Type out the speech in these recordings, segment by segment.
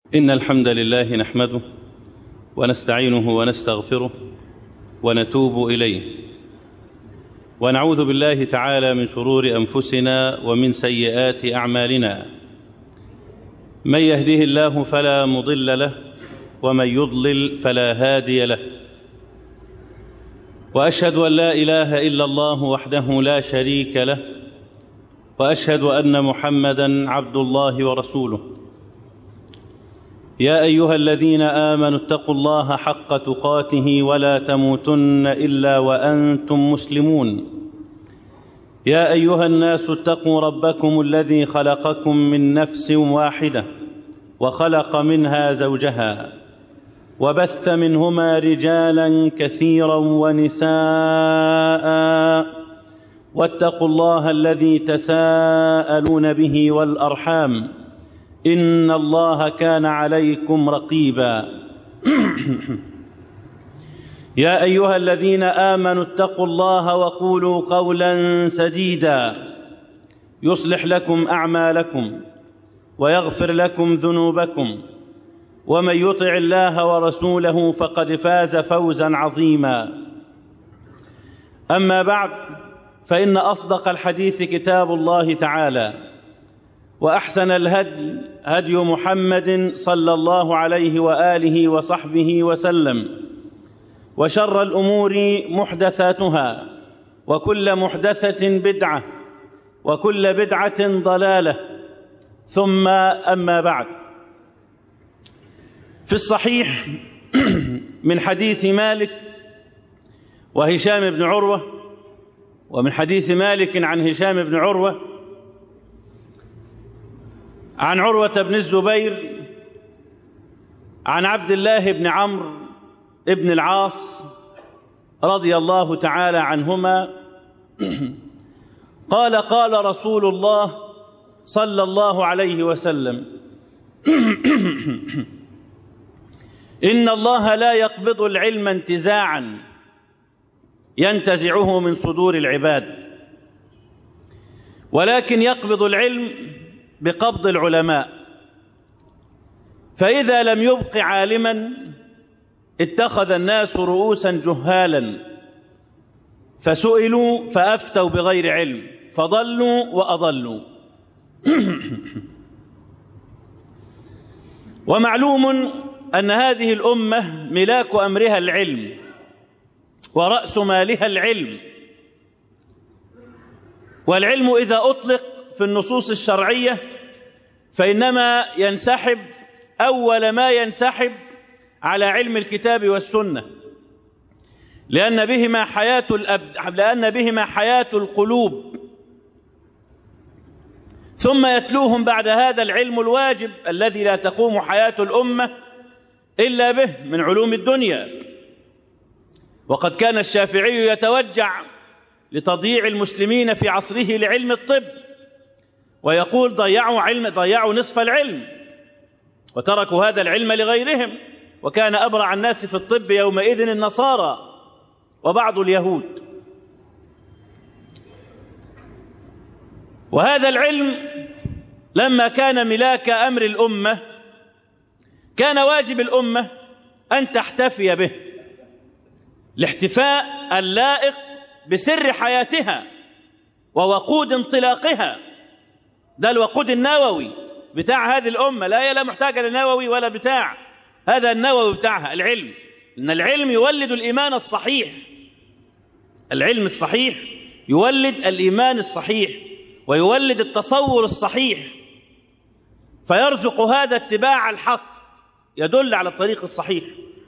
إن الحمد لله نحمده ونستعينه ونستغفره ونتوب إليه ونعوذ بالله تعالى من شرور أنفسنا ومن سيئات أعمالنا من يهده الله فلا مضل له ومن يضلل فلا هادي له وأشهد أن لا إله إلا الله وحده لا شريك له وأشهد أن محمدا عبد الله ورسوله يا ايها الذين امنوا اتقوا الله حق تقاته ولا تموتن الا وانتم مسلمون يا ايها الناس اتقوا ربكم الذي خلقكم من نفس واحده وخلق منها زوجها وبث منهما رجالا كثيرا ونساء واتقوا الله الذي تساءلون به والارحام ان الله كان عليكم رقيبا يا ايها الذين امنوا اتقوا الله وقولوا قولا سديدا يصلح لكم اعمالكم ويغفر لكم ذنوبكم ومن يطع الله ورسوله فقد فاز فوزا عظيما اما بعد فان اصدق الحديث كتاب الله تعالى واحسن الهدي هدي محمد صلى الله عليه واله وصحبه وسلم وشر الامور محدثاتها وكل محدثه بدعه وكل بدعه ضلاله ثم اما بعد في الصحيح من حديث مالك وهشام بن عروه ومن حديث مالك عن هشام بن عروه عن عروة بن الزبير عن عبد الله بن عمرو بن العاص رضي الله تعالى عنهما قال قال رسول الله صلى الله عليه وسلم إن الله لا يقبض العلم انتزاعا ينتزعه من صدور العباد ولكن يقبض العلم بقبض العلماء فإذا لم يبق عالما اتخذ الناس رؤوسا جهالا فسئلوا فأفتوا بغير علم فضلوا وأضلوا ومعلوم أن هذه الأمة ملاك أمرها العلم ورأس مالها العلم والعلم إذا أطلق في النصوص الشرعية فإنما ينسحب أول ما ينسحب على علم الكتاب والسنة لأن بهما حياة الأب... لأن بهما حياة القلوب ثم يتلوهم بعد هذا العلم الواجب الذي لا تقوم حياة الأمة إلا به من علوم الدنيا وقد كان الشافعي يتوجع لتضييع المسلمين في عصره لعلم الطب ويقول ضيعوا علم ضيعوا نصف العلم وتركوا هذا العلم لغيرهم وكان أبرع الناس في الطب يومئذ النصارى وبعض اليهود وهذا العلم لما كان ملاك أمر الأمة كان واجب الأمة أن تحتفي به الاحتفاء اللائق بسر حياتها ووقود انطلاقها ده الوقود النووي بتاع هذه الأمة لا هي لا محتاجة لنووي ولا بتاع هذا النووي بتاعها العلم إن العلم يولد الإيمان الصحيح العلم الصحيح يولد الإيمان الصحيح ويولد التصور الصحيح فيرزق هذا اتباع الحق يدل على الطريق الصحيح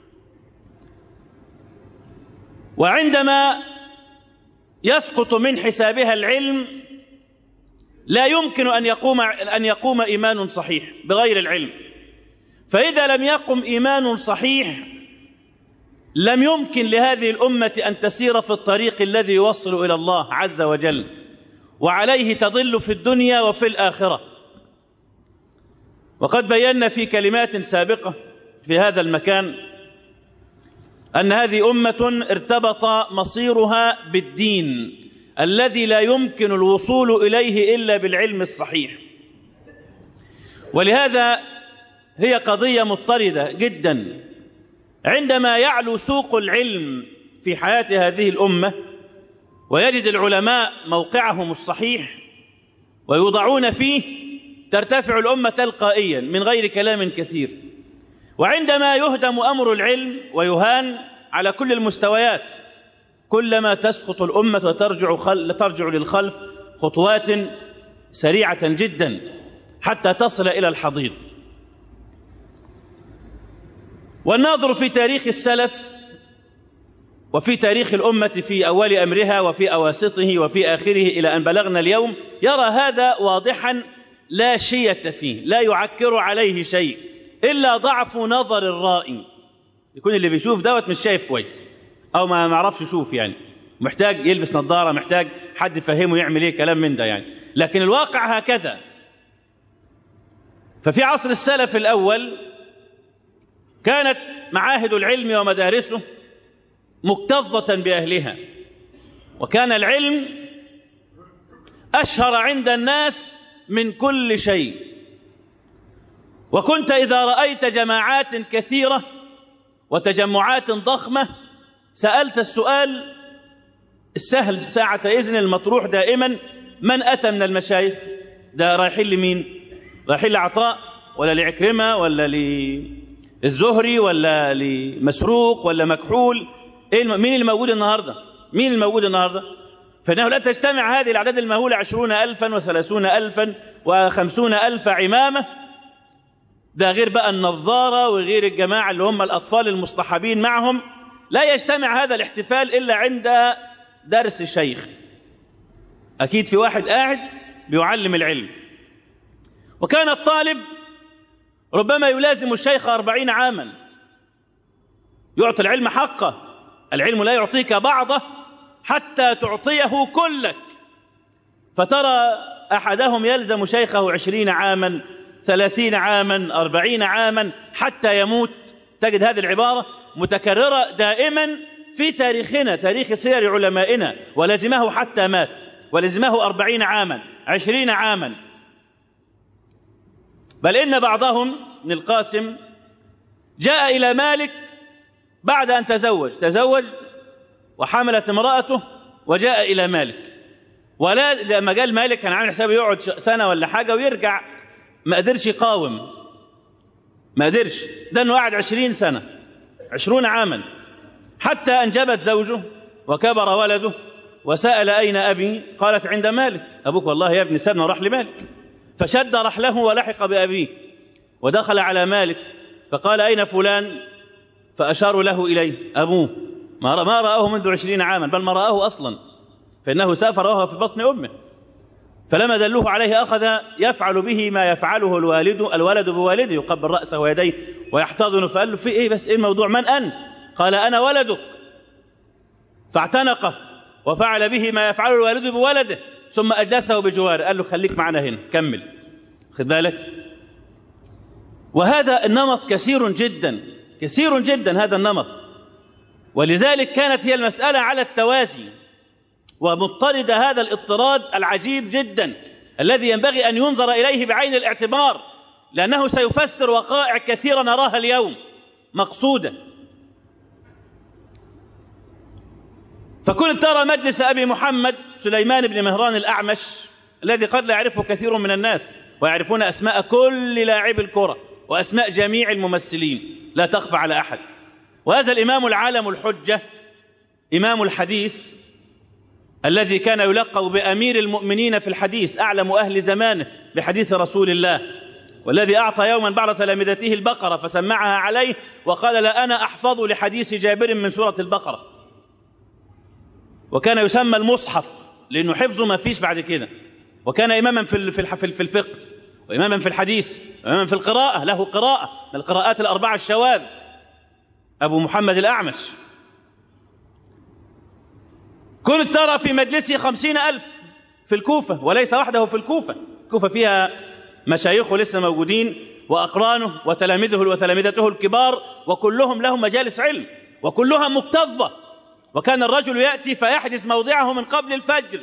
وعندما يسقط من حسابها العلم لا يمكن أن يقوم أن يقوم إيمان صحيح بغير العلم فإذا لم يقم إيمان صحيح لم يمكن لهذه الأمة أن تسير في الطريق الذي يوصل إلى الله عز وجل وعليه تضل في الدنيا وفي الآخرة وقد بينا في كلمات سابقة في هذا المكان أن هذه أمة ارتبط مصيرها بالدين الذي لا يمكن الوصول إليه إلا بالعلم الصحيح ولهذا هي قضية مضطردة جدا عندما يعلو سوق العلم في حياة هذه الأمة ويجد العلماء موقعهم الصحيح ويوضعون فيه ترتفع الأمة تلقائيا من غير كلام كثير وعندما يهدم أمر العلم ويهان على كل المستويات كلما تسقط الأمة وترجع خل... ترجع للخلف خطوات سريعة جدا حتى تصل إلى الحضيض والناظر في تاريخ السلف وفي تاريخ الأمة في أول أمرها وفي أواسطه وفي آخره إلى أن بلغنا اليوم يرى هذا واضحا لا شية فيه لا يعكر عليه شيء إلا ضعف نظر الرائي يكون اللي بيشوف دوت مش شايف كويس أو ما معرفش يشوف يعني محتاج يلبس نظارة محتاج حد يفهمه يعمل ايه كلام من ده يعني لكن الواقع هكذا ففي عصر السلف الأول كانت معاهد العلم ومدارسه مكتظة بأهلها وكان العلم أشهر عند الناس من كل شيء وكنت إذا رأيت جماعات كثيرة وتجمعات ضخمة سألت السؤال السهل ساعة إذن المطروح دائما من أتى من المشايخ ده رايحين لمين رايحين لعطاء ولا لعكرمة ولا للزهري ولا لمسروق ولا مكحول إيه مين اللي موجود النهاردة مين الموجود النهاردة فإنه لا تجتمع هذه الأعداد المهولة عشرون ألفا وثلاثون ألفا وخمسون ألف عمامة ده غير بقى النظارة وغير الجماعة اللي هم الأطفال المصطحبين معهم لا يجتمع هذا الاحتفال إلا عند درس الشيخ أكيد في واحد قاعد بيعلم العلم وكان الطالب ربما يلازم الشيخ أربعين عاما يعطي العلم حقه العلم لا يعطيك بعضه حتى تعطيه كلك فترى أحدهم يلزم شيخه عشرين عاما ثلاثين عاما أربعين عاما حتى يموت تجد هذه العبارة متكررة دائما في تاريخنا تاريخ سير علمائنا ولزمه حتى مات ولزمه أربعين عاما عشرين عاما بل إن بعضهم من القاسم جاء إلى مالك بعد أن تزوج تزوج وحملت امرأته وجاء إلى مالك ولا لما قال مالك كان عامل حسابه يقعد سنة ولا حاجة ويرجع ما قدرش يقاوم ما قدرش ده انه قعد عشرين سنة عشرون عاما حتى أنجبت زوجه وكبر ولده وسأل أين أبي قالت عند مالك أبوك والله يا ابني سابنا وراح لمالك فشد رحله ولحق بأبيه ودخل على مالك فقال أين فلان فأشاروا له إليه أبوه ما ما رآه منذ عشرين عاما بل ما رآه أصلا فإنه سافر وهو في بطن أمه فلما دلوه عليه أخذ يفعل به ما يفعله الوالد الولد بوالده يقبل رأسه ويديه ويحتضن فقال له في إيه بس إيه الموضوع من أنت قال أنا ولدك فاعتنقه وفعل به ما يفعله الوالد بولده ثم أجلسه بجواره قال له خليك معنا هنا كمل خد بالك وهذا النمط كثير جدا كثير جدا هذا النمط ولذلك كانت هي المسألة على التوازي ومضطرد هذا الاضطراد العجيب جدا الذي ينبغي أن ينظر إليه بعين الاعتبار لأنه سيفسر وقائع كثيرة نراها اليوم مقصودة فكنت ترى مجلس أبي محمد سليمان بن مهران الأعمش الذي قد لا يعرفه كثير من الناس ويعرفون أسماء كل لاعب الكرة وأسماء جميع الممثلين لا تخفى على أحد وهذا الإمام العالم الحجة إمام الحديث الذي كان يلقب بأمير المؤمنين في الحديث أعلم أهل زمانه بحديث رسول الله والذي أعطى يوما بعض تلامذته البقرة فسمعها عليه وقال لا أنا أحفظ لحديث جابر من سورة البقرة وكان يسمى المصحف لأنه حفظه ما فيش بعد كده وكان إماما في في الفقه وإماما في الحديث وإماما في القراءة له قراءة من القراءات الأربعة الشواذ أبو محمد الأعمش كنت ترى في مجلسه خمسين ألف في الكوفة وليس وحده في الكوفة الكوفة فيها مشايخه لسه موجودين وأقرانه وتلامذه وتلامذته الكبار وكلهم لهم مجالس علم وكلها مكتظة وكان الرجل يأتي فيحجز موضعه من قبل الفجر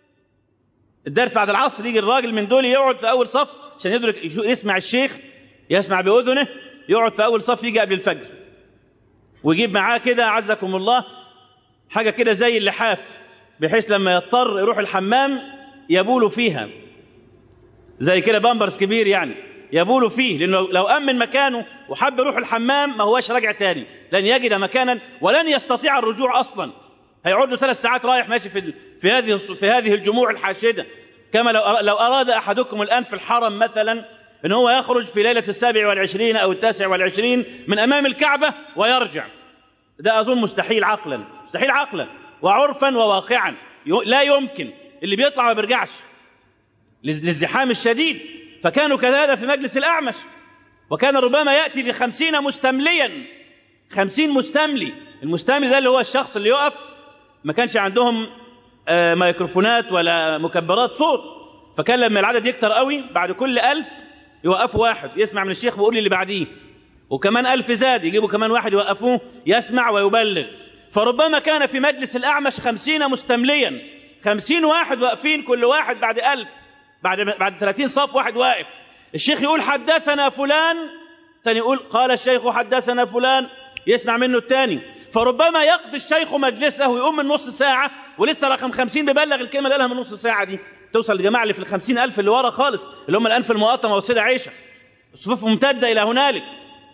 الدرس بعد العصر يجي الراجل من دول يقعد في أول صف عشان يدرك يسمع الشيخ يسمع باذنه يقعد في اول صف يجي قبل الفجر ويجيب معاه كده عزكم الله حاجه كده زي اللحاف بحيث لما يضطر يروح الحمام يبول فيها زي كده بامبرز كبير يعني يبول فيه لانه لو امن مكانه وحب يروح الحمام ما هواش راجع تاني لن يجد مكانا ولن يستطيع الرجوع اصلا هيقعد له ثلاث ساعات رايح ماشي في في هذه في هذه الجموع الحاشده كما لو لو اراد احدكم الان في الحرم مثلا ان هو يخرج في ليله السابع والعشرين او التاسع والعشرين من امام الكعبه ويرجع ده اظن مستحيل عقلا مستحيل عقلا وعرفا وواقعا لا يمكن اللي بيطلع ما بيرجعش للزحام الشديد فكانوا كذلك في مجلس الأعمش وكان ربما يأتي بخمسين مستمليا خمسين مستملي المستملي ده اللي هو الشخص اللي يقف ما كانش عندهم آه ميكروفونات ولا مكبرات صوت فكان لما العدد يكتر قوي بعد كل ألف يوقفوا واحد يسمع من الشيخ بيقول لي اللي بعديه وكمان ألف زاد يجيبوا كمان واحد يوقفوه يسمع ويبلغ فربما كان في مجلس الأعمش خمسين مستمليا خمسين واحد واقفين كل واحد بعد ألف بعد بعد 30 صف واحد واقف الشيخ يقول حدثنا فلان ثاني يقول قال الشيخ حدثنا فلان يسمع منه الثاني فربما يقضي الشيخ مجلسه ويقوم من نص ساعة ولسه رقم خمسين بيبلغ الكلمة اللي قالها من نص ساعة دي توصل للجماعة اللي في الخمسين ألف اللي ورا خالص اللي هم الأنف المقطمة والسيدة عيشة الصفوف ممتدة إلى هنالك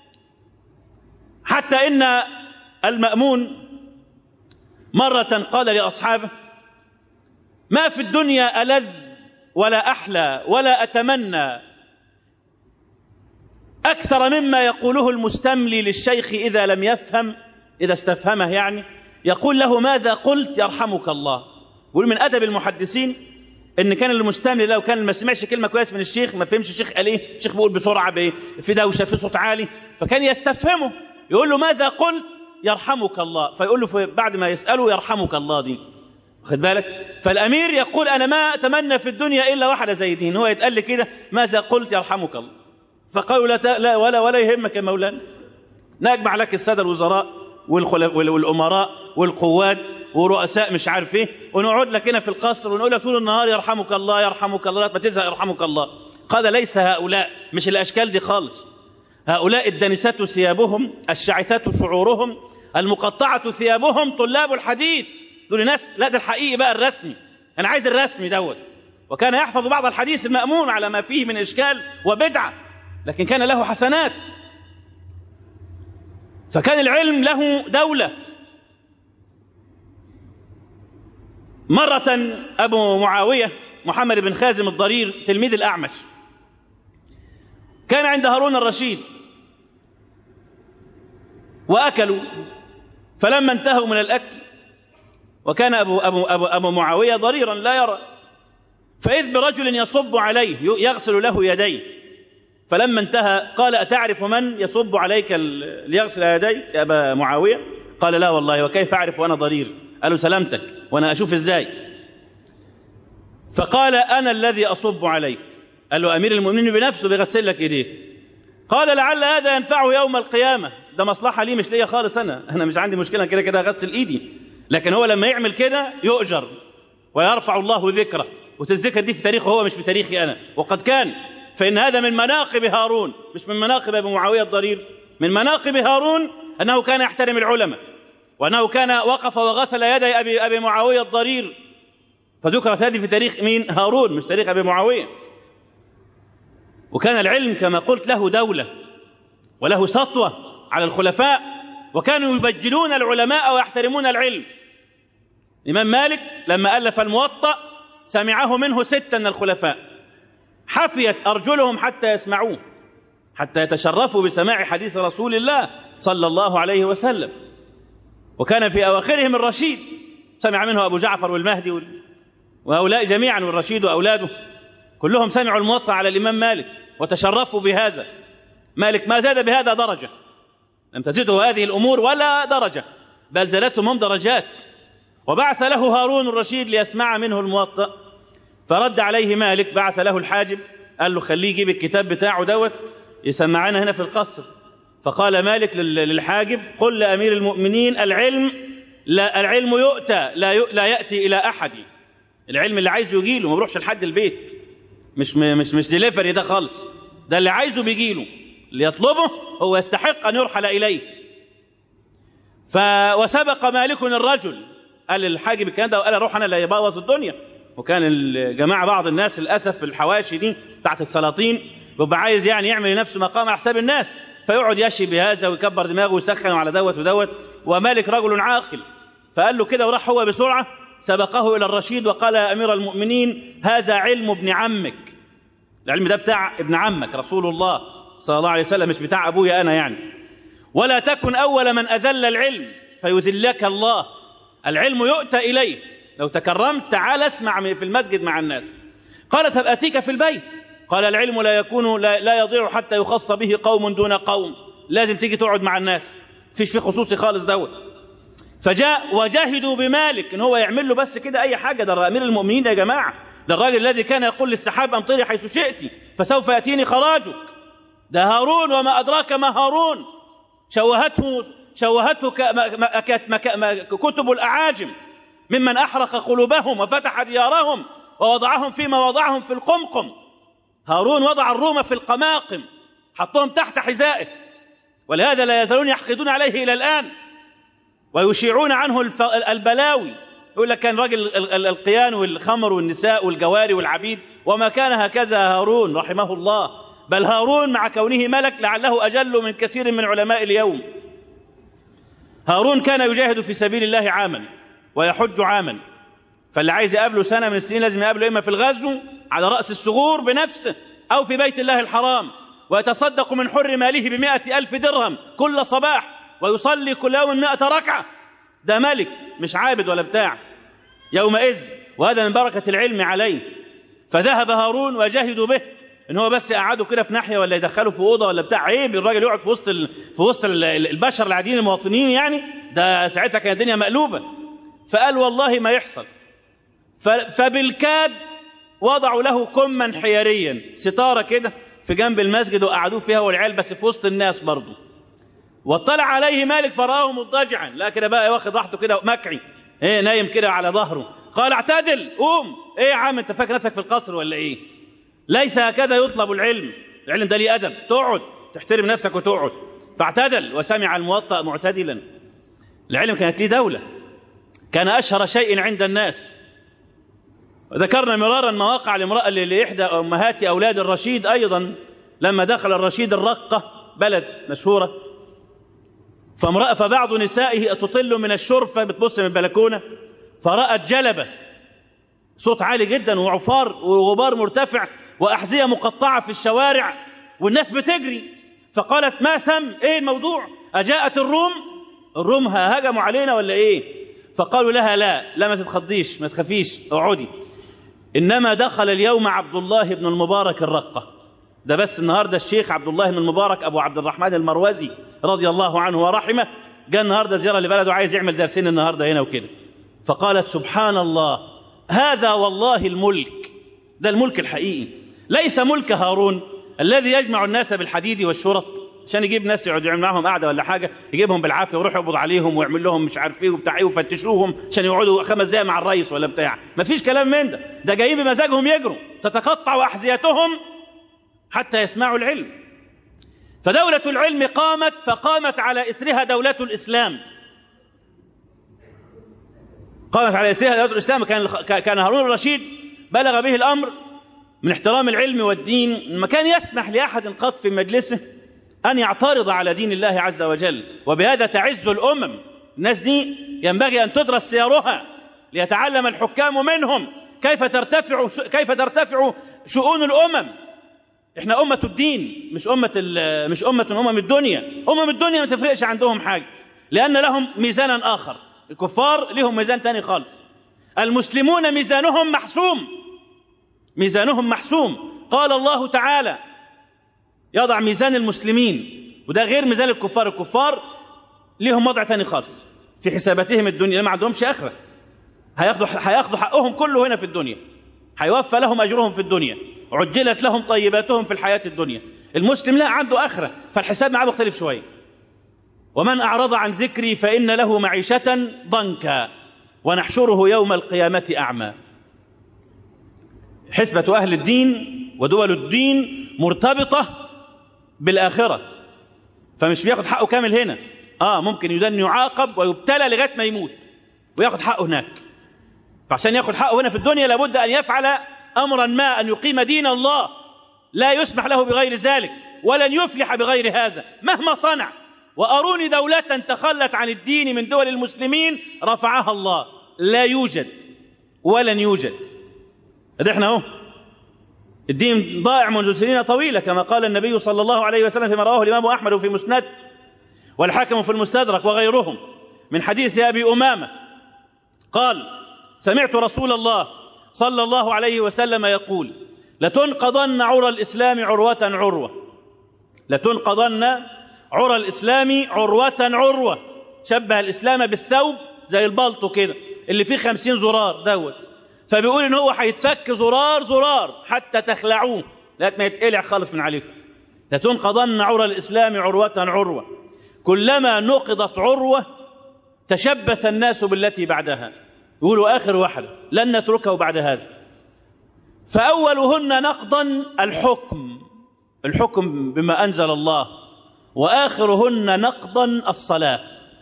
حتى إن المأمون مرة قال لأصحابه ما في الدنيا ألذ ولا احلى ولا اتمنى اكثر مما يقوله المستملي للشيخ اذا لم يفهم اذا استفهمه يعني يقول له ماذا قلت يرحمك الله يقول من ادب المحدثين ان كان المستملي لو كان ما سمعش كلمه كويس من الشيخ ما فهمش الشيخ قال ايه الشيخ بيقول بسرعه في دوشه في صوت عالي فكان يستفهمه يقول له ماذا قلت يرحمك الله فيقول له بعد ما يساله يرحمك الله دي خد بالك فالامير يقول انا ما اتمنى في الدنيا الا واحده زي دي هو يتقال لي كده ماذا قلت يرحمك الله فقالوا لا, لا ولا ولا يهمك يا مولانا نجمع لك الساده الوزراء والامراء والقوات ورؤساء مش عارف ايه ونقعد لك هنا في القصر ونقول لك طول النهار يرحمك الله يرحمك الله ما تزهق يرحمك الله قال ليس هؤلاء مش الاشكال دي خالص هؤلاء الدنسات ثيابهم الشعثات شعورهم المقطعه ثيابهم طلاب الحديث دول ناس لا ده الحقيقي بقى الرسمي انا عايز الرسمي دوت وكان يحفظ بعض الحديث المأمون على ما فيه من إشكال وبدعة لكن كان له حسنات فكان العلم له دولة مرة أبو معاوية محمد بن خازم الضرير تلميذ الأعمش كان عند هارون الرشيد وأكلوا فلما انتهوا من الأكل وكان أبو, أبو, أبو, أبو معاوية ضريرا لا يرى فإذ برجل يصب عليه يغسل له يديه فلما انتهى قال أتعرف من يصب عليك ليغسل يديك يا أبا معاوية قال لا والله وكيف أعرف وأنا ضرير قالوا سلامتك وأنا أشوف إزاي فقال أنا الذي أصب عليك قال له أمير المؤمنين بنفسه بيغسل لك إيديه قال لعل هذا ينفعه يوم القيامة ده مصلحة لي مش ليا خالص أنا أنا مش عندي مشكلة كده كده أغسل إيدي لكن هو لما يعمل كده يؤجر ويرفع الله ذكره وتتذكر دي في تاريخه هو مش في تاريخي أنا وقد كان فإن هذا من مناقب هارون مش من مناقب أبي معاوية الضرير من مناقب هارون أنه كان يحترم العلماء وأنه كان وقف وغسل يدي أبي, أبي معاوية الضرير فذكرت هذه في تاريخ مين هارون مش تاريخ أبي معاوية وكان العلم كما قلت له دولة وله سطوة على الخلفاء وكانوا يبجلون العلماء ويحترمون العلم الإمام مالك لما ألف الموطأ سمعه منه ستا من الخلفاء حفيت أرجلهم حتى يسمعوه حتى يتشرفوا بسماع حديث رسول الله صلى الله عليه وسلم وكان في أواخرهم الرشيد سمع منه أبو جعفر والمهدي وهؤلاء جميعا والرشيد وأولاده كلهم سمعوا الموطأ على الإمام مالك وتشرفوا بهذا مالك ما زاد بهذا درجة لم تزده هذه الأمور ولا درجة بل زادتهم هم درجات وبعث له هارون الرشيد ليسمع منه الموطأ فرد عليه مالك بعث له الحاجب قال له خليه يجيب الكتاب بتاعه دوت يسمعنا هنا في القصر فقال مالك للحاجب قل لأمير المؤمنين العلم لا العلم يؤتى لا لا يأتي إلى أحد العلم اللي عايزه يجي له ما بيروحش لحد البيت مش مش مش ديليفري ده خالص ده اللي عايزه بيجي له اللي يطلبه هو يستحق أن يرحل إليه ف وسبق مالك الرجل قال الحاجب الكلام ده وقال اروح انا اللي يبوظ الدنيا وكان الجماعه بعض الناس للاسف في الحواشي دي بتاعت السلاطين بيبقى عايز يعني يعمل لنفسه مقام على حساب الناس فيقعد يشي بهذا ويكبر دماغه ويسخن على دوت ودوت ومالك رجل عاقل فقال له كده وراح هو بسرعه سبقه الى الرشيد وقال يا امير المؤمنين هذا علم ابن عمك العلم ده بتاع ابن عمك رسول الله صلى الله عليه وسلم مش بتاع ابويا انا يعني ولا تكن اول من اذل العلم فيذلك الله العلم يؤتى اليه لو تكرمت تعال اسمع في المسجد مع الناس قال طب اتيك في البيت قال العلم لا يكون لا, لا يضيع حتى يخص به قوم دون قوم لازم تيجي تقعد مع الناس فيش في خصوصي خالص دوت فجاء وجاهدوا بمالك ان هو يعمل له بس كده اي حاجه ده امير المؤمنين يا جماعه ده الراجل الذي كان يقول للسحاب امطري حيث شئت فسوف ياتيني خراجك ده هارون وما ادراك ما هارون شوهته شوهته كتب الاعاجم ممن احرق قلوبهم وفتح ديارهم ووضعهم فيما وضعهم في القمقم هارون وضع الروم في القماقم حطهم تحت حذائه ولهذا لا يزالون يحقدون عليه الى الان ويشيعون عنه البلاوي يقول لك كان راجل القيان والخمر والنساء والجواري والعبيد وما كان هكذا هارون رحمه الله بل هارون مع كونه ملك لعله اجل من كثير من علماء اليوم هارون كان يجاهد في سبيل الله عاما ويحج عاما فاللي عايز يقابله سنه من السنين لازم يقابله اما في الغزو على راس الثغور بنفسه او في بيت الله الحرام ويتصدق من حر ماله بمائة ألف درهم كل صباح ويصلي كل يوم مائة ركعة ده ملك مش عابد ولا بتاع يومئذ وهذا من بركة العلم عليه فذهب هارون وجاهدوا به ان هو بس يقعدوا كده في ناحيه ولا يدخلوا في اوضه ولا بتاع عيب الراجل يقعد في وسط ال... في وسط ال... البشر العاديين المواطنين يعني ده ساعتها كانت الدنيا مقلوبه فقال والله ما يحصل ف... فبالكاد وضعوا له كما حياريا ستاره كده في جنب المسجد وقعدوه فيها والعيال بس في وسط الناس برضه واطلع عليه مالك فراه مضطجعا لا كده بقى واخد راحته كده مكعي ايه نايم كده على ظهره قال اعتدل قوم ايه يا عم انت فاكر نفسك في القصر ولا ايه ليس هكذا يطلب العلم العلم ده ليه ادب تقعد تحترم نفسك وتقعد فاعتدل وسمع الموطأ معتدلا العلم كانت ليه دولة كان أشهر شيء عند الناس ذكرنا مرارا مواقع لامرأة لإحدى أمهات أولاد الرشيد أيضا لما دخل الرشيد الرقة بلد مشهورة فامرأة فبعض نسائه تطل من الشرفة بتبص من البلكونة فرأت جلبة صوت عالي جدا وعفار وغبار مرتفع وأحذية مقطعة في الشوارع والناس بتجري فقالت ما ثم ايه الموضوع أجاءت الروم الروم هجموا علينا ولا ايه فقالوا لها لا لا ما تتخضيش ما تخافيش اقعدي إنما دخل اليوم عبد الله بن المبارك الرقة ده بس النهاردة الشيخ عبد الله بن المبارك أبو عبد الرحمن المروزي رضي الله عنه ورحمه جاء النهاردة زيارة لبلده عايز يعمل درسين النهاردة هنا وكده فقالت سبحان الله هذا والله الملك ده الملك الحقيقي ليس ملك هارون الذي يجمع الناس بالحديد والشرط عشان يجيب ناس يقعد يعمل معاهم قعده ولا حاجه يجيبهم بالعافيه ويروح يقبض عليهم ويعمل لهم مش عارف ايه وبتاع ايه ويفتشوهم عشان يقعدوا خمس دقايق مع الرئيس ولا بتاع مفيش كلام من ده ده جايين بمزاجهم يجروا تتقطع احذيتهم حتى يسمعوا العلم فدولة العلم قامت فقامت على إثرها دولة الإسلام قامت على إثرها دولة الإسلام كان كان هارون الرشيد بلغ به الأمر من احترام العلم والدين ما كان يسمح لأحد قط في مجلسه أن يعترض على دين الله عز وجل وبهذا تعز الأمم الناس دي ينبغي أن تدرس سيرها ليتعلم الحكام منهم كيف ترتفع كيف ترتفع شؤون الأمم احنا أمة الدين مش أمة مش أمة أمم الدنيا أمم الدنيا ما تفرقش عندهم حاجة لأن لهم ميزانا آخر الكفار لهم ميزان تاني خالص المسلمون ميزانهم محسوم ميزانهم محسوم قال الله تعالى يضع ميزان المسلمين وده غير ميزان الكفار الكفار ليهم وضع تاني خالص في حساباتهم الدنيا ما عندهمش اخره هياخدوا هياخدوا حقهم كله هنا في الدنيا هيوفى لهم اجرهم في الدنيا عجلت لهم طيباتهم في الحياه الدنيا المسلم لا عنده اخره فالحساب معاه مختلف شويه ومن اعرض عن ذكري فان له معيشه ضنكا ونحشره يوم القيامه اعمى حسبه اهل الدين ودول الدين مرتبطه بالآخرة فمش بياخد حقه كامل هنا اه ممكن يدن يعاقب ويبتلى لغايه ما يموت وياخد حقه هناك فعشان ياخد حقه هنا في الدنيا لابد ان يفعل امرا ما ان يقيم دين الله لا يسمح له بغير ذلك ولن يفلح بغير هذا مهما صنع واروني دوله تخلت عن الدين من دول المسلمين رفعها الله لا يوجد ولن يوجد ده احنا اهو الدين ضائع منذ سنين طويله كما قال النبي صلى الله عليه وسلم فيما رواه الامام احمد في مسنده والحاكم في المستدرك وغيرهم من حديث ابي امامه قال سمعت رسول الله صلى الله عليه وسلم يقول لتنقضن عرى الاسلام عروه عروه لتنقضن عرى الاسلام عروه عروه شبه الاسلام بالثوب زي البلطو كده اللي فيه خمسين زرار دوت فبيقول ان هو هيتفك زرار زرار حتى تخلعوه لغايه ما يتقلع خالص من عليكم لتنقضن عرى الاسلام عروه عروه كلما نقضت عروه تشبث الناس بالتي بعدها يقولوا اخر واحده لن نتركه بعد هذا فاولهن نقضا الحكم الحكم بما انزل الله واخرهن نقضا الصلاه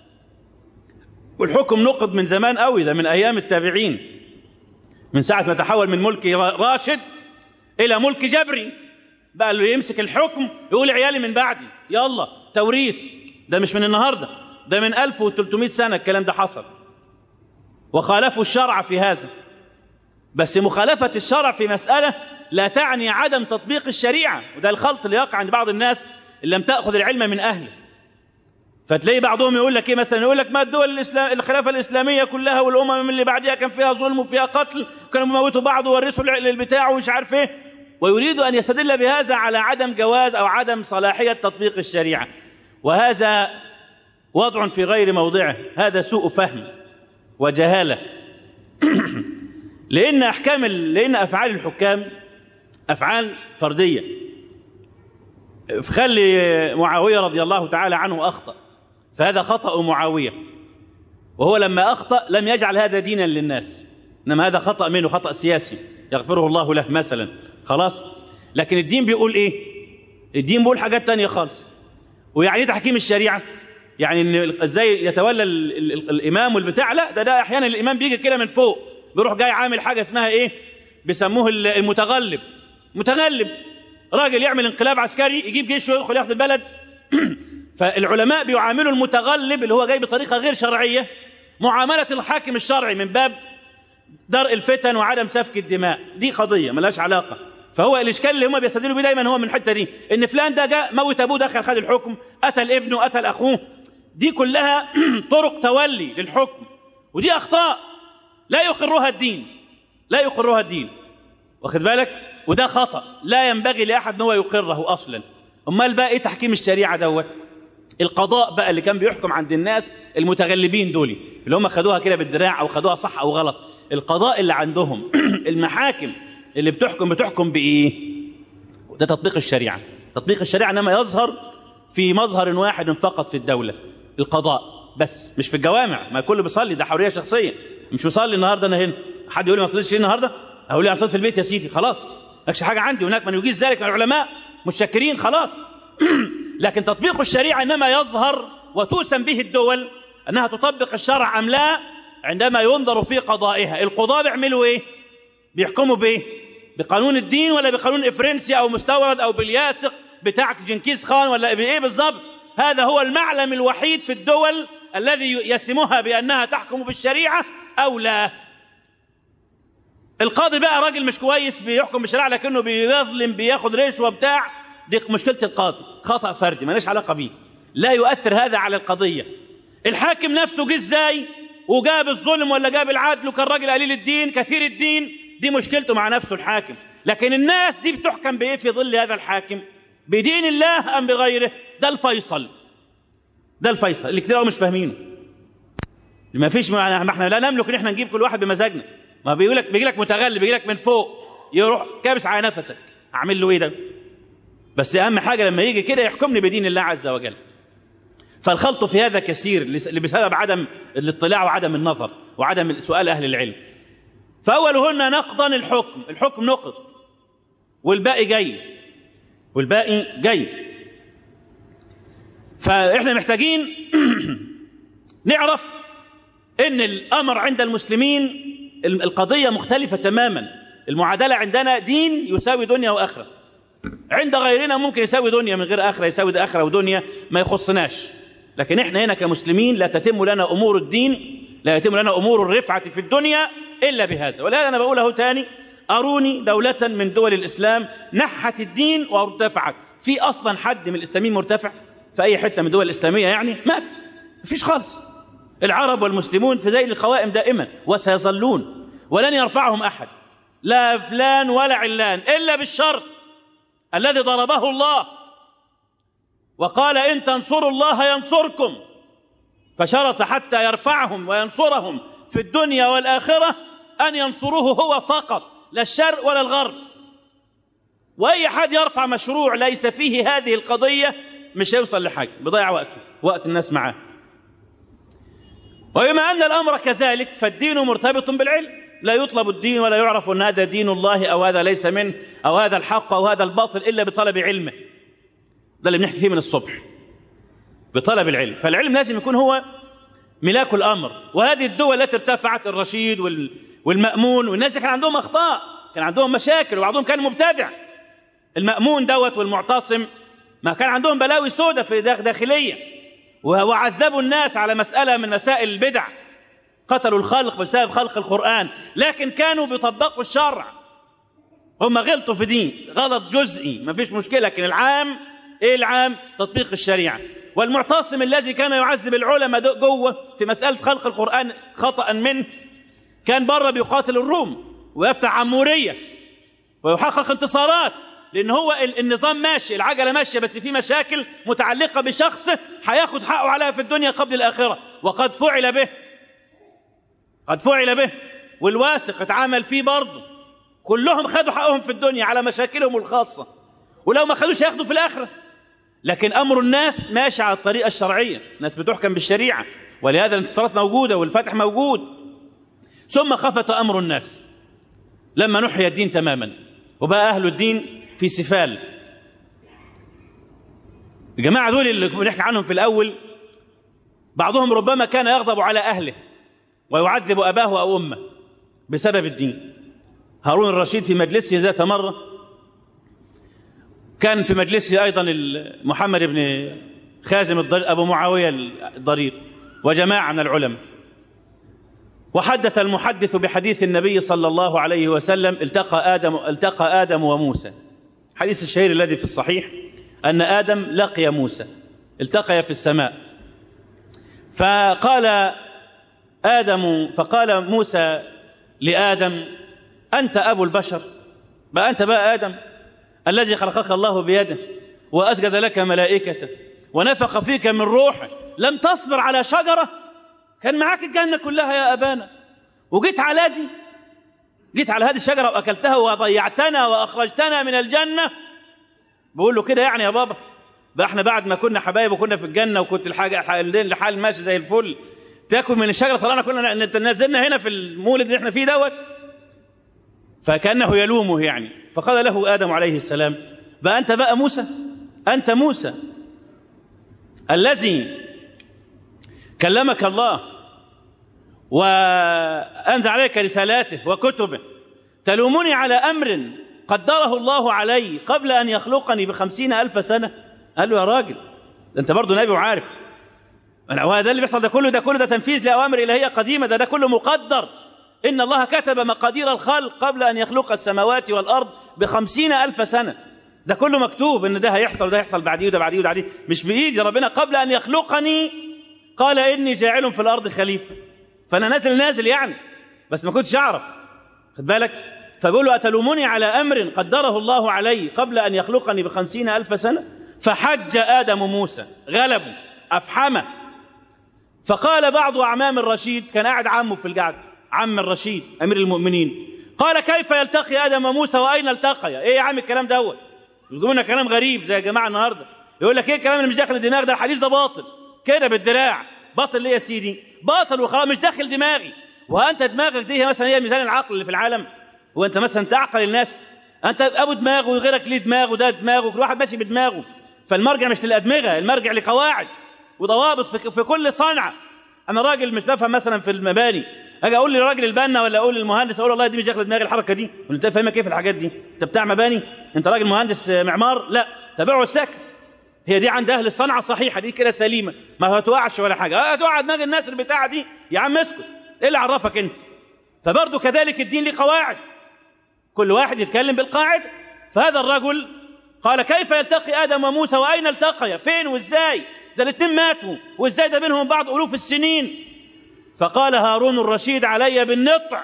والحكم نقض من زمان قوي ده من ايام التابعين من ساعه ما تحول من ملك راشد الى ملك جبري بقى اللي يمسك الحكم يقول عيالي من بعدي يلا توريث ده مش من النهارده ده من 1300 سنه الكلام ده حصل وخالفوا الشرع في هذا بس مخالفه الشرع في مساله لا تعني عدم تطبيق الشريعه وده الخلط اللي يقع عند بعض الناس اللي لم تاخذ العلم من اهله فتلاقي بعضهم يقول لك ايه مثلا يقول لك ما الدول الاسلام الخلافه الاسلاميه كلها والامم اللي بعدها كان فيها ظلم وفيها قتل كانوا بيموتوا بعض وورثوا للبتاع ومش عارف ايه ويريد ان يستدل بهذا على عدم جواز او عدم صلاحيه تطبيق الشريعه وهذا وضع في غير موضعه هذا سوء فهم وجهاله لان احكام لان افعال الحكام افعال فرديه فخلي معاويه رضي الله تعالى عنه اخطأ فهذا خطأ معاوية وهو لما أخطأ لم يجعل هذا دينا للناس إنما هذا خطأ منه خطأ سياسي يغفره الله له مثلا خلاص لكن الدين بيقول إيه الدين بيقول حاجات تانية خالص ويعني ايه تحكيم الشريعة يعني إن ازاي يتولى ال ال الامام والبتاع لا ده ده احيانا الامام بيجي كده من فوق بيروح جاي عامل حاجه اسمها ايه بيسموه المتغلب متغلب راجل يعمل انقلاب عسكري يجيب جيشه ويدخل ياخد البلد فالعلماء بيعاملوا المتغلب اللي هو جاي بطريقة غير شرعية معاملة الحاكم الشرعي من باب درء الفتن وعدم سفك الدماء دي قضية ملهاش علاقة فهو الإشكال اللي هم بيستدلوا بيه دايما هو من الحتة دي إن فلان ده جاء موت أبوه دخل خد الحكم قتل ابنه قتل أخوه دي كلها طرق تولي للحكم ودي أخطاء لا يقرها الدين لا يقرها الدين واخد بالك وده خطأ لا ينبغي لأحد أن هو يقره أصلا أمال بقى إيه تحكيم الشريعة دوت القضاء بقى اللي كان بيحكم عند الناس المتغلبين دول اللي هم خدوها كده بالدراع او خدوها صح او غلط القضاء اللي عندهم المحاكم اللي بتحكم بتحكم بايه ده تطبيق الشريعه تطبيق الشريعه انما يظهر في مظهر واحد فقط في الدوله القضاء بس مش في الجوامع ما كله بيصلي ده حريه شخصيه مش بيصلي النهارده انا هنا حد يقول لي ما صليتش النهارده اقول له انا صليت في البيت يا سيدي خلاص مالكش حاجه عندي هناك من يجيز ذلك من العلماء مشكرين خلاص لكن تطبيق الشريعة إنما يظهر وتوسم به الدول أنها تطبق الشرع أم لا عندما ينظر في قضائها القضاة بيعملوا إيه بيحكموا بإيه بقانون الدين ولا بقانون إفرنسي أو مستورد أو بالياسق بتاعة جنكيز خان ولا بإيه بالظبط هذا هو المعلم الوحيد في الدول الذي يسمها بأنها تحكم بالشريعة أو لا القاضي بقى راجل مش كويس بيحكم بالشريعة لكنه بيظلم بياخد رشوة بتاع دي مشكلة القاضي خطأ فردي ماليش علاقة بيه لا يؤثر هذا على القضية الحاكم نفسه جه ازاي وجاب الظلم ولا جاب العدل وكان راجل قليل الدين كثير الدين دي مشكلته مع نفسه الحاكم لكن الناس دي بتحكم بايه في ظل هذا الحاكم بدين الله ام بغيره ده الفيصل ده الفيصل اللي كتير قوي مش فاهمينه ما فيش ما احنا لا نملك ان احنا نجيب كل واحد بمزاجنا ما بيقول لك بيجي لك متغلب بيجي لك من فوق يروح كابس على نفسك اعمل له ايه ده بس اهم حاجه لما يجي كده يحكمني بدين الله عز وجل فالخلط في هذا كثير بسبب عدم الاطلاع وعدم النظر وعدم سؤال اهل العلم فاولهن نقضا الحكم الحكم نقض والباقي جاي والباقي جاي فاحنا محتاجين نعرف ان الامر عند المسلمين القضيه مختلفه تماما المعادله عندنا دين يساوي دنيا واخره عند غيرنا ممكن يساوي دنيا من غير اخره يساوي اخره ودنيا ما يخصناش لكن احنا هنا كمسلمين لا تتم لنا امور الدين لا يتم لنا امور الرفعه في الدنيا الا بهذا ولهذا انا بقوله تاني اروني دوله من دول الاسلام نحت الدين وارتفعت في اصلا حد من الاسلاميين مرتفع في اي حته من الدول الاسلاميه يعني ما في فيش خالص العرب والمسلمون في ذيل القوائم دائما وسيظلون ولن يرفعهم احد لا فلان ولا علان الا بالشرط الذي ضربه الله وقال ان تنصروا الله ينصركم فشرط حتى يرفعهم وينصرهم في الدنيا والاخره ان ينصروه هو فقط لا الشرق ولا الغرب واي حد يرفع مشروع ليس فيه هذه القضيه مش هيوصل لحاجه بيضيع وقته وقت الناس معاه وبما ان الامر كذلك فالدين مرتبط بالعلم لا يطلب الدين ولا يعرف ان هذا دين الله او هذا ليس منه او هذا الحق او هذا الباطل الا بطلب علمه ده اللي بنحكي فيه من الصبح بطلب العلم فالعلم لازم يكون هو ملاك الامر وهذه الدول التي ارتفعت الرشيد والمامون والناس كان عندهم اخطاء كان عندهم مشاكل وبعضهم كان مبتدع المامون دوت والمعتصم ما كان عندهم بلاوي سودة في داخليه وعذبوا الناس على مساله من مسائل البدع قتلوا الخلق بسبب خلق القران لكن كانوا بيطبقوا الشرع هم غلطوا في دين غلط جزئي ما فيش مشكله لكن العام ايه العام تطبيق الشريعه والمعتصم الذي كان يعذب العلماء جوه في مساله خلق القران خطا منه كان بره بيقاتل الروم ويفتح عموريه ويحقق انتصارات لان هو النظام ماشي العجله ماشيه بس في مشاكل متعلقه بشخص هياخد حقه عليها في الدنيا قبل الاخره وقد فعل به قد فعل به والواثق اتعامل فيه برضه كلهم خدوا حقهم في الدنيا على مشاكلهم الخاصه ولو ما خدوش هياخدوا في الاخره لكن امر الناس ماشي على الطريقه الشرعيه الناس بتحكم بالشريعه ولهذا الانتصارات موجوده والفتح موجود ثم خفت امر الناس لما نحي الدين تماما وبقى اهل الدين في سفال الجماعه دول اللي بنحكي عنهم في الاول بعضهم ربما كان يغضب على اهله ويعذب اباه او امه بسبب الدين هارون الرشيد في مجلسه ذات مره كان في مجلسه ايضا محمد بن خازم الضرير ابو معاويه الضرير وجماعه من العلماء وحدث المحدث بحديث النبي صلى الله عليه وسلم التقى ادم التقى ادم وموسى حديث الشهير الذي في الصحيح ان ادم لقي موسى التقيا في السماء فقال ادم فقال موسى لادم انت ابو البشر بقى انت بقى ادم الذي خلقك الله بيده واسجد لك ملائكته ونفخ فيك من روحه لم تصبر على شجره كان معاك الجنه كلها يا ابانا وجيت على دي جيت على هذه الشجره واكلتها وضيعتنا واخرجتنا من الجنه بقول له كده يعني يا بابا بقى احنا بعد ما كنا حبايب وكنا في الجنه وكنت الحاجه الحال ماشي زي الفل تاكل من الشجره طلعنا كنا نزلنا هنا في المولد اللي احنا فيه دوت فكانه يلومه يعني فقال له ادم عليه السلام بقى انت بقى موسى انت موسى الذي كلمك الله وانزل عليك رسالاته وكتبه تلومني على امر قدره الله علي قبل ان يخلقني بخمسين الف سنه قال له يا راجل ده انت برضه نبي وعارف هو ده اللي بيحصل ده كله ده كله ده تنفيذ لاوامر الهيه قديمه ده ده كله مقدر إن الله كتب مقادير الخلق قبل أن يخلق السماوات والأرض بخمسين ألف سنة ده كله مكتوب إن ده هيحصل وده هيحصل بعديه وده بعديه وده بعديه مش بإيدي ربنا قبل أن يخلقني قال إني جاعل في الأرض خليفة فأنا نازل نازل يعني بس ما كنتش أعرف خد بالك فبيقول له أتلومني على أمر قدره الله علي قبل أن يخلقني بخمسين ألف سنة فحج آدم موسى غلبه أفحمه فقال بعض أعمام الرشيد كان قاعد عمه في القعده عم الرشيد امير المؤمنين قال كيف يلتقي ادم وموسى واين التقيا ايه يا عم الكلام دوت يقولوا لنا كلام غريب زي يا جماعه النهارده يقول لك ايه الكلام اللي مش داخل الدماغ ده الحديث ده باطل كده بالدراع باطل ليه يا سيدي باطل وخلاص مش داخل دماغي وانت دماغك دي هي مثلا هي ميزان العقل اللي في العالم هو انت مثلا تعقل الناس انت ابو دماغ وغيرك ليه دماغ وده دماغه كل واحد ماشي بدماغه فالمرجع مش للادمغه المرجع لقواعد وضوابط في في كل صنعه انا راجل مش بفهم مثلا في المباني اجي اقول للراجل البنا ولا اقول للمهندس اقول والله دي مش داخله دماغي الحركه دي يقول انت فاهمك ايه في الحاجات دي انت بتاع مباني انت راجل مهندس معمار لا تابعه السكت هي دي عند اهل الصنعه صحيحه دي كده سليمه ما هتوقعش ولا حاجه اه هتوقع دماغ الناس البتاعه دي يا عم اسكت ايه اللي عرفك انت فبرضه كذلك الدين له قواعد كل واحد يتكلم بالقاعده فهذا الرجل قال كيف يلتقي ادم وموسى واين التقيا فين وازاي ده الاثنين ماتوا وازاي ده بينهم بعض الوف السنين فقال هارون الرشيد علي بالنطع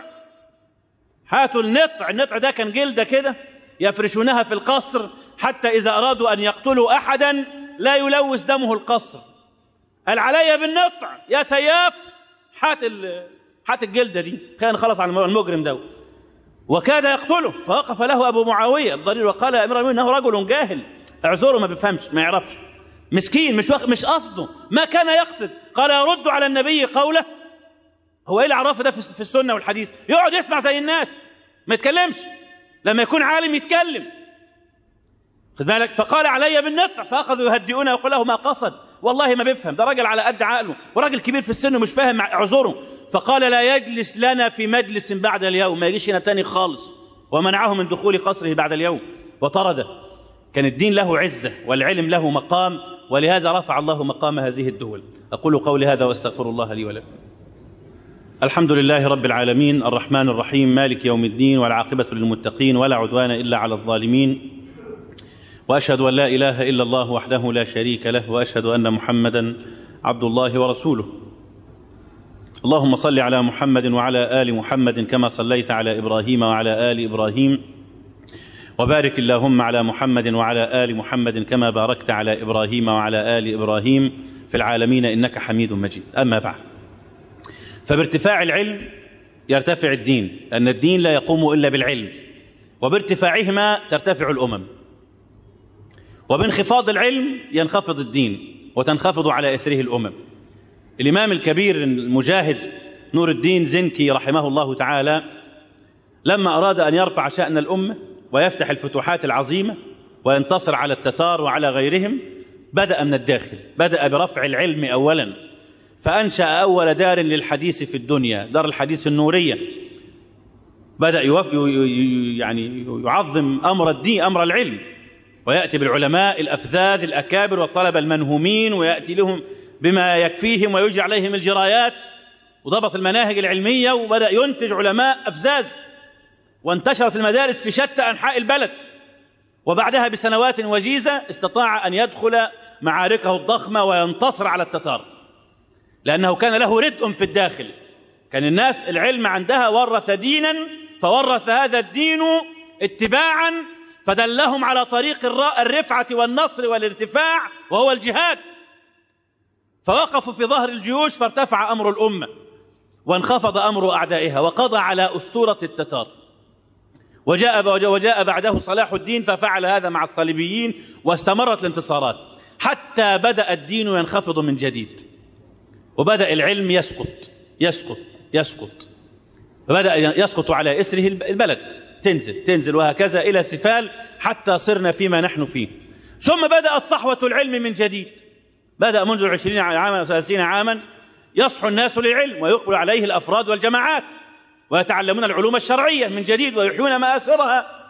هاتوا النطع النطع ده كان جلده كده يفرشونها في القصر حتى اذا ارادوا ان يقتلوا احدا لا يلوث دمه القصر قال علي بالنطع يا سياف هات هات الجلده دي كان خلص على المجرم ده وكاد يقتله فوقف له ابو معاويه الضرير وقال يا امير المؤمنين انه رجل جاهل اعذره ما بيفهمش ما يعرفش مسكين مش وق... مش قصده ما كان يقصد قال يرد على النبي قوله هو ايه اللي عرفه ده في السنه والحديث يقعد يسمع زي الناس ما يتكلمش لما يكون عالم يتكلم خد بالك فقال علي بالنطع فاخذوا يهدئونه ويقول له ما قصد والله ما بيفهم ده راجل على قد عقله وراجل كبير في السن ومش فاهم اعذره فقال لا يجلس لنا في مجلس بعد اليوم ما يجيش هنا تاني خالص ومنعه من دخول قصره بعد اليوم وطرده كان الدين له عزه والعلم له مقام ولهذا رفع الله مقام هذه الدول اقول قولي هذا واستغفر الله لي ولكم الحمد لله رب العالمين الرحمن الرحيم مالك يوم الدين والعاقبه للمتقين ولا عدوان الا على الظالمين واشهد ان لا اله الا الله وحده لا شريك له واشهد ان محمدا عبد الله ورسوله اللهم صل على محمد وعلى ال محمد كما صليت على ابراهيم وعلى ال ابراهيم وبارك اللهم على محمد وعلى ال محمد كما باركت على ابراهيم وعلى ال ابراهيم في العالمين انك حميد مجيد اما بعد فبارتفاع العلم يرتفع الدين لان الدين لا يقوم الا بالعلم وبارتفاعهما ترتفع الامم وبانخفاض العلم ينخفض الدين وتنخفض على اثره الامم الامام الكبير المجاهد نور الدين زنكي رحمه الله تعالى لما اراد ان يرفع شان الامه ويفتح الفتوحات العظيمه وينتصر على التتار وعلى غيرهم بدا من الداخل بدا برفع العلم اولا فانشا اول دار للحديث في الدنيا دار الحديث النوريه بدا يوف يعني يعظم امر الدين امر العلم وياتي بالعلماء الافذاذ الاكابر والطلبه المنهومين وياتي لهم بما يكفيهم ويجري عليهم الجرايات وضبط المناهج العلميه وبدا ينتج علماء افزاز وانتشرت المدارس في شتى انحاء البلد وبعدها بسنوات وجيزه استطاع ان يدخل معاركه الضخمه وينتصر على التتار لانه كان له ردء في الداخل كان الناس العلم عندها ورث دينا فورث هذا الدين اتباعا فدلهم على طريق الرفعه والنصر والارتفاع وهو الجهاد فوقفوا في ظهر الجيوش فارتفع امر الامه وانخفض امر اعدائها وقضى على اسطوره التتار وجاء وجاء بعده صلاح الدين ففعل هذا مع الصليبيين واستمرت الانتصارات حتى بدا الدين ينخفض من جديد وبدا العلم يسقط يسقط يسقط فبدا يسقط على اسره البلد تنزل تنزل وهكذا الى سفال حتى صرنا فيما نحن فيه ثم بدات صحوه العلم من جديد بدا منذ العشرين عاما ثلاثين عاما يصحو الناس للعلم ويقبل عليه الافراد والجماعات ويتعلمون العلوم الشرعيه من جديد ويحيون مآثرها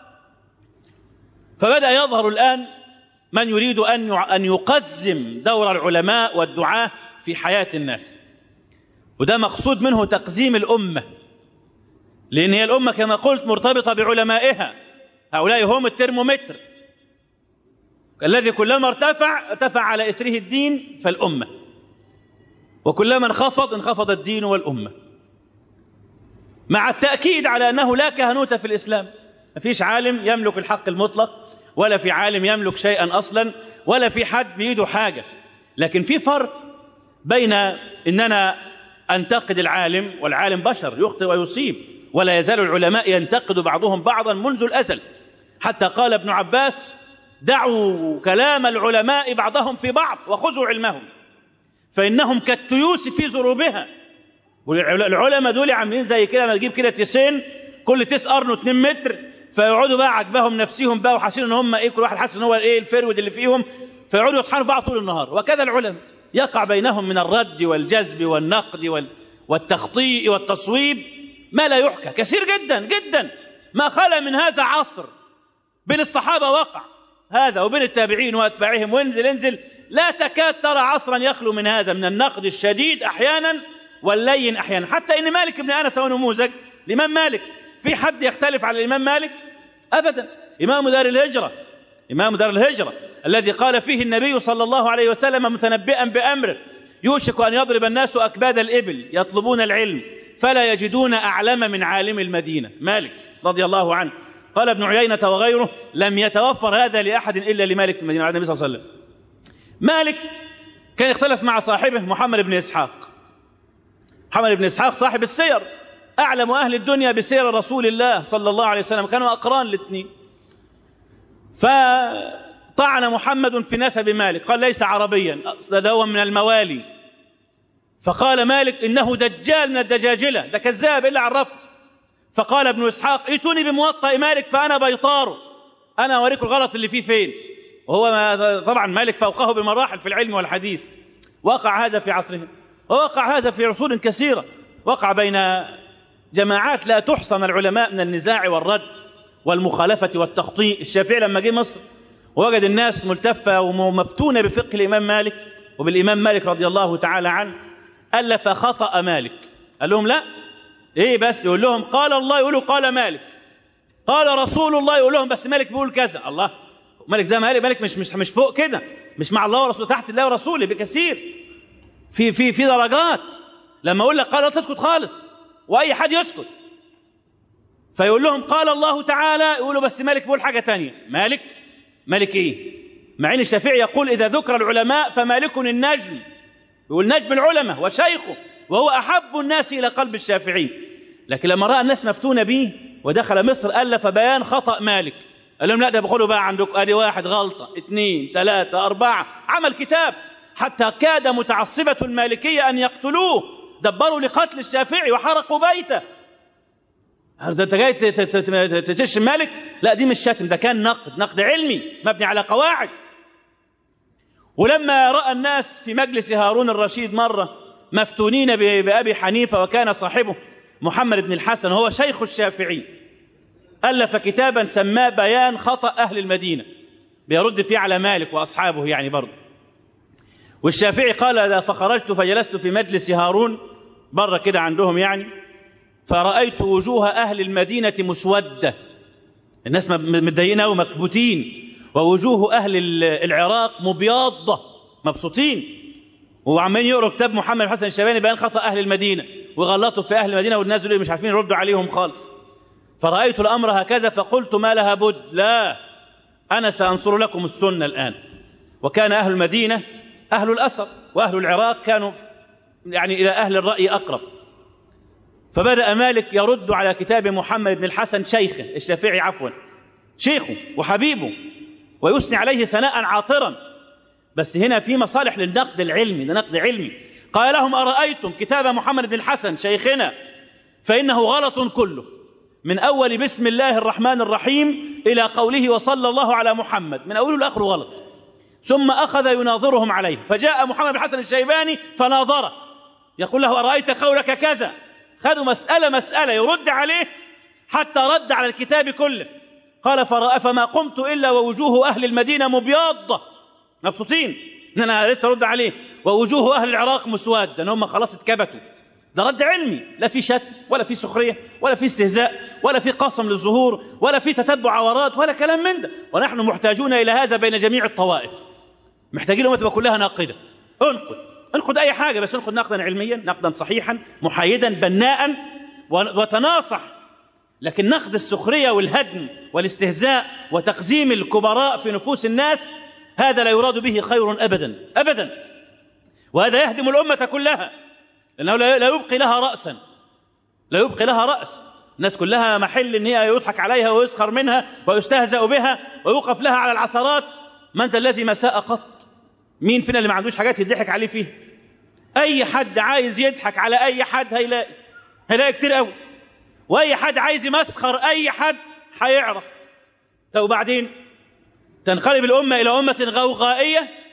فبدا يظهر الان من يريد ان ان يقزم دور العلماء والدعاه في حياه الناس وده مقصود منه تقزيم الامه لان هي الامه كما قلت مرتبطه بعلمائها هؤلاء هم الترمومتر الذي كلما ارتفع ارتفع على اثره الدين فالامه وكلما انخفض انخفض الدين والامه مع التاكيد على انه لا كهنوت في الاسلام ما فيش عالم يملك الحق المطلق ولا في عالم يملك شيئا اصلا ولا في حد بيده حاجه لكن في فرق بين اننا انتقد العالم والعالم بشر يخطئ ويصيب ولا يزال العلماء ينتقد بعضهم بعضا منذ الازل حتى قال ابن عباس دعوا كلام العلماء بعضهم في بعض وخذوا علمهم فانهم كالتيوس في ذروبها العلماء دول عاملين زي كده ما تجيب كده تيسين كل تيس قرنه 2 متر فيقعدوا بقى عجبهم نفسهم بقى وحاسين ان هم ايه كل واحد حاسس ان هو ايه الفرود اللي فيهم فيقعدوا يطحنوا بعض طول النهار وكذا العلماء يقع بينهم من الرد والجذب والنقد وال... والتخطيء والتصويب ما لا يحكى كثير جدا جدا ما خلا من هذا عصر بين الصحابة وقع هذا وبين التابعين واتباعهم وانزل انزل لا تكاد ترى عصرا يخلو من هذا من النقد الشديد احيانا واللين احيانا حتى ان مالك بن انس هو نموذج الامام مالك في حد يختلف على الامام مالك ابدا امام دار الهجره امام دار الهجره الذي قال فيه النبي صلى الله عليه وسلم متنبئا بامره يوشك ان يضرب الناس اكباد الابل يطلبون العلم فلا يجدون اعلم من عالم المدينه مالك رضي الله عنه قال ابن عيينه وغيره لم يتوفر هذا لاحد الا لمالك في المدينه على النبي صلى الله عليه وسلم مالك كان يختلف مع صاحبه محمد بن اسحاق محمد بن اسحاق صاحب السير اعلم اهل الدنيا بسير رسول الله صلى الله عليه وسلم كانوا اقران الاثنين فطعن محمد في نسب مالك قال ليس عربيا ده هو من الموالي فقال مالك انه دجال من الدجاجله ده كذاب الا عرفه فقال ابن اسحاق ائتوني بموطأ مالك فانا بيطاره انا اوريكم الغلط اللي فيه فين وهو ما طبعا مالك فوقه بمراحل في العلم والحديث وقع هذا في عصرهم ووقع هذا في عصور كثيره وقع بين جماعات لا تحصى من العلماء من النزاع والرد والمخالفه والتخطيء الشافعي لما جه مصر ووجد الناس ملتفه ومفتونه بفقه الامام مالك وبالامام مالك رضي الله تعالى عنه الف خطا مالك قال لهم لا ايه بس يقول لهم قال الله يقولوا قال مالك قال رسول الله يقول لهم بس مالك بيقول كذا الله مالك ده مالك مالك مش مش مش فوق كده مش مع الله ورسوله تحت الله ورسوله بكثير في في في درجات لما اقول لك قال لا تسكت خالص واي حد يسكت فيقول لهم قال الله تعالى يقولوا بس مالك بيقول حاجه تانية مالك مالك ايه مع ان الشافعي يقول اذا ذكر العلماء فمالك النجم يقول نجم العلماء وشيخه وهو احب الناس الى قلب الشافعي لكن لما راى الناس مفتونه به ودخل مصر الف بيان خطا مالك قال لهم لا ده بقولوا بقى عندكم ادي واحد غلطه اثنين ثلاثه اربعه عمل كتاب حتى كاد متعصبه المالكيه ان يقتلوه دبروا لقتل الشافعي وحرقوا بيته ده انت جاي تشتم مالك لا دي مش شتم ده كان نقد نقد علمي مبني على قواعد ولما راى الناس في مجلس هارون الرشيد مره مفتونين بابي حنيفه وكان صاحبه محمد بن الحسن هو شيخ الشافعي الف كتابا سماه بيان خطا اهل المدينه بيرد فيه على مالك واصحابه يعني برضه والشافعي قال فخرجت فجلست في مجلس هارون بره كده عندهم يعني فرأيت وجوه أهل المدينة مسودة الناس متضايقين أوي مكبوتين ووجوه أهل العراق مبيضة مبسوطين وعمالين يقروا كتاب محمد حسن الشيباني بيان خطأ أهل المدينة وغلطوا في أهل المدينة والناس دول مش عارفين يردوا عليهم خالص فرأيت الأمر هكذا فقلت ما لها بد لا أنا سأنصر لكم السنة الآن وكان أهل المدينة أهل الأثر وأهل العراق كانوا يعني إلى أهل الرأي أقرب فبدأ مالك يرد على كتاب محمد بن الحسن شيخه الشافعي عفوا شيخه وحبيبه ويثني عليه ثناء عاطرا بس هنا في مصالح للنقد العلمي ده نقد علمي قال لهم أرأيتم كتاب محمد بن الحسن شيخنا فإنه غلط كله من أول بسم الله الرحمن الرحيم إلى قوله وصلى الله على محمد من أوله لآخره غلط ثم أخذ يناظرهم عليه فجاء محمد بن الحسن الشيباني فناظره يقول له أرأيت قولك كذا خدوا مسألة مسألة يرد عليه حتى رد على الكتاب كله قال فرأى فما قمت إلا ووجوه أهل المدينة مبيضة مبسوطين إن أنا عرفت أرد عليه ووجوه أهل العراق مسودة إن هم خلاص اتكبتوا ده رد علمي لا في شتم ولا في سخرية ولا في استهزاء ولا في قسم للظهور ولا في تتبع عورات ولا كلام من ده ونحن محتاجون إلى هذا بين جميع الطوائف محتاجين الأمة تبقى كلها ناقدة انقد انقد اي حاجه بس انقد نقدا علميا نقدا صحيحا محايدا بناء وتناصح لكن نقد السخريه والهدم والاستهزاء وتقزيم الكبراء في نفوس الناس هذا لا يراد به خير ابدا ابدا وهذا يهدم الامه كلها لانه لا يبقي لها راسا لا يبقي لها راس الناس كلها محل ان هي يضحك عليها ويسخر منها ويستهزأ بها ويوقف لها على العثرات من ذا الذي ما ساء قط مين فينا اللي ما عندوش حاجات يضحك عليه فيها اي حد عايز يضحك على اي حد هيلاقي هيلاقي كتير قوي واي حد عايز يمسخر اي حد هيعرف طب وبعدين تنقلب الامه الى امه غوغائيه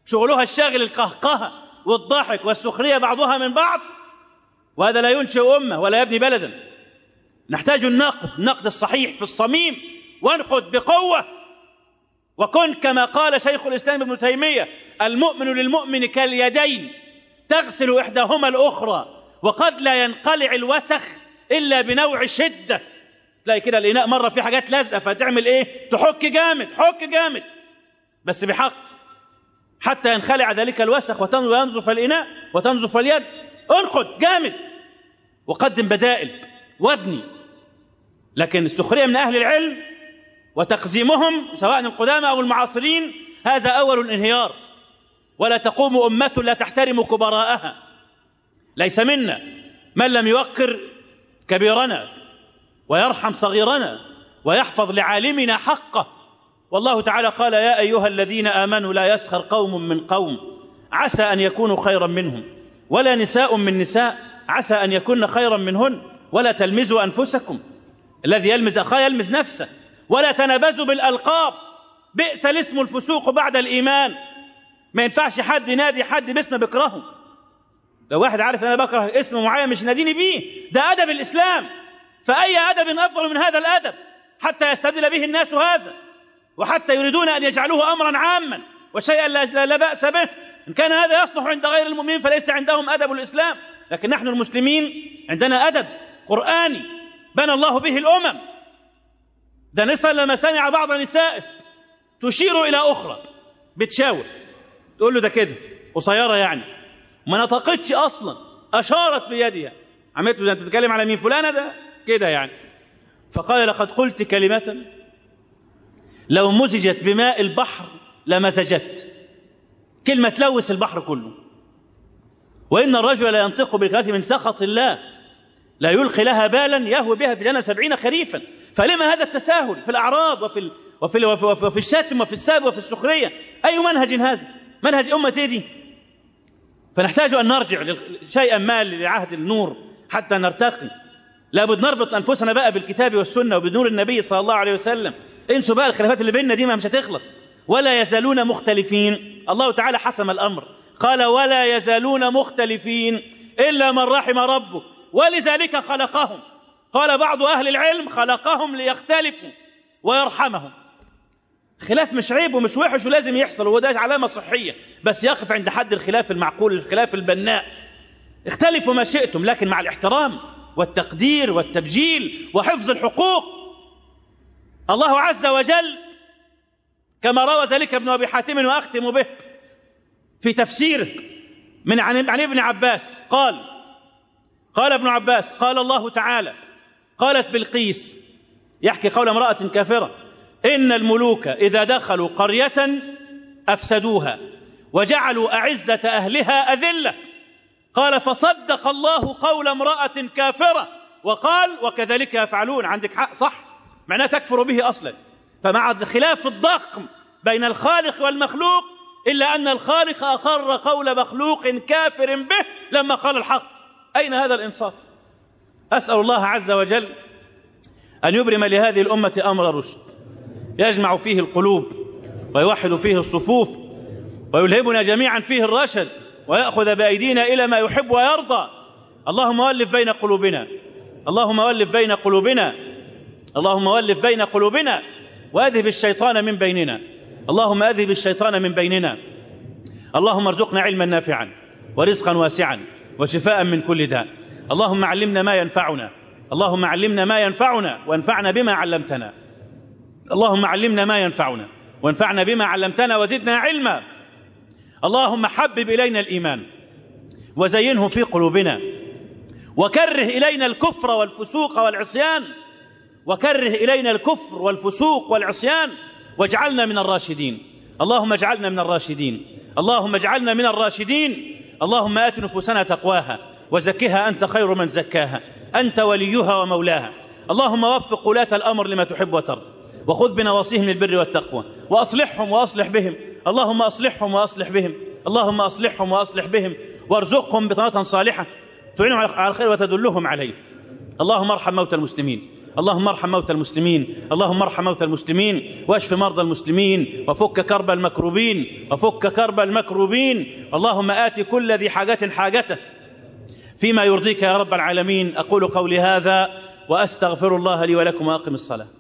شغلها الشاغل القهقهة والضحك والسخرية بعضها من بعض وهذا لا ينشئ أمة ولا يبني بلدا نحتاج النقد النقد الصحيح في الصميم وانقد بقوة وكن كما قال شيخ الإسلام ابن تيمية المؤمن للمؤمن كاليدين تغسل إحداهما الأخرى وقد لا ينقلع الوسخ إلا بنوع شدة تلاقي كده الإناء مرة في حاجات لازقة فتعمل إيه تحك جامد حك جامد بس بحق حتى ينخلع ذلك الوسخ وينظف الإناء وتنظف اليد انقد جامد وقدم بدائل وابني لكن السخرية من أهل العلم وتقزيمهم سواء القدامى أو المعاصرين هذا أول الانهيار ولا تقوم أمة لا تحترم كبراءها ليس منا من لم يوقر كبيرنا ويرحم صغيرنا ويحفظ لعالمنا حقه والله تعالى قال يا أيها الذين آمنوا لا يسخر قوم من قوم عسى أن يكونوا خيرا منهم ولا نساء من نساء عسى أن يكون خيرا منهن ولا تلمزوا أنفسكم الذي يلمز أخاه يلمز نفسه ولا تنابزوا بالألقاب بئس الاسم الفسوق بعد الإيمان ما ينفعش حد ينادي حد باسم بيكرهه لو واحد عارف أنا بكره اسم معين مش ناديني بيه ده أدب الإسلام فأي أدب أفضل من هذا الأدب حتى يستدل به الناس هذا وحتى يريدون أن يجعلوه أمرا عاما وشيئا لا, لا بأس به إن كان هذا يصلح عند غير المؤمنين فليس عندهم أدب الإسلام لكن نحن المسلمين عندنا أدب قرآني بنى الله به الأمم ده نسأل لما سمع بعض نسائه تشير إلى أخرى بتشاور تقول له ده كده قصيرة يعني ما نطقتش أصلا أشارت بيدها عملت له أنت تتكلم على مين فلانة ده كده يعني فقال لقد قلت كلمة لو مزجت بماء البحر لمزجت كلمة تلوث البحر كله وإن الرجل لا ينطق بالكلمة من سخط الله لا يلقي لها بالا يهوي بها في جنة سبعين خريفا فلما هذا التساهل في الأعراض وفي ال... وفي ال... وفي, وفي, وفي الشتم وفي الساب وفي السخرية أي منهج هذا منهج أمة دي فنحتاج أن نرجع شيئا ما لعهد النور حتى نرتقي لابد نربط أنفسنا بقى بالكتاب والسنة وبنور النبي صلى الله عليه وسلم انسوا بقى الخلافات اللي بيننا دي ما مش هتخلص ولا يزالون مختلفين الله تعالى حسم الأمر قال ولا يزالون مختلفين إلا من رحم ربه ولذلك خلقهم قال بعض أهل العلم خلقهم ليختلفوا ويرحمهم خلاف مش عيب ومش وحش ولازم يحصل وهو ده علامة صحية بس يقف عند حد الخلاف المعقول الخلاف البناء اختلفوا ما شئتم لكن مع الاحترام والتقدير والتبجيل وحفظ الحقوق الله عز وجل كما روى ذلك ابن أبي حاتم وأختم به في تفسيره من عن عن ابن عباس قال قال ابن عباس قال الله تعالى قالت بلقيس يحكي قول امرأة كافرة إن الملوك إذا دخلوا قرية أفسدوها وجعلوا أعزة أهلها أذلة قال فصدق الله قول امرأة كافرة وقال وكذلك يفعلون عندك حق صح معناه تكفر به أصلا فمع الخلاف الضخم بين الخالق والمخلوق إلا أن الخالق أقر قول مخلوق كافر به لما قال الحق أين هذا الإنصاف أسأل الله عز وجل أن يبرم لهذه الأمة أمر رشد يجمع فيه القلوب ويوحد فيه الصفوف ويلهمنا جميعا فيه الرشد ويأخذ بأيدينا إلى ما يحب ويرضى اللهم ولف بين قلوبنا اللهم ولف بين قلوبنا اللهم ولف بين قلوبنا وأذهب الشيطان من بيننا اللهم أذهب الشيطان من بيننا اللهم ارزقنا علما نافعا ورزقا واسعا وشفاء من كل داء اللهم علمنا ما ينفعنا اللهم علمنا ما ينفعنا وانفعنا بما علمتنا اللهم علمنا ما ينفعنا وانفعنا بما علمتنا وزدنا علما اللهم حبب الينا الايمان وزينه في قلوبنا وكره الينا الكفر والفسوق والعصيان وكره الينا الكفر والفسوق والعصيان واجعلنا من الراشدين اللهم اجعلنا من الراشدين اللهم اجعلنا من الراشدين اللهم ات نفوسنا تقواها وزكها انت خير من زكاها انت وليها ومولاها اللهم وفق ولاة الامر لما تحب وترضى وخذ بنواصيهم للبر والتقوى واصلحهم واصلح بهم اللهم اصلحهم واصلح بهم اللهم اصلحهم واصلح بهم وارزقهم بطانه صالحه تعينهم على الخير وتدلهم عليه اللهم ارحم موتى المسلمين اللهم ارحم موتى المسلمين اللهم ارحم موتى المسلمين واشف مرضى المسلمين وفك كرب المكروبين وفك كرب المكروبين اللهم آت كل ذي حاجة حاجته فيما يرضيك يا رب العالمين أقول قولي هذا وأستغفر الله لي ولكم وأقم الصلاة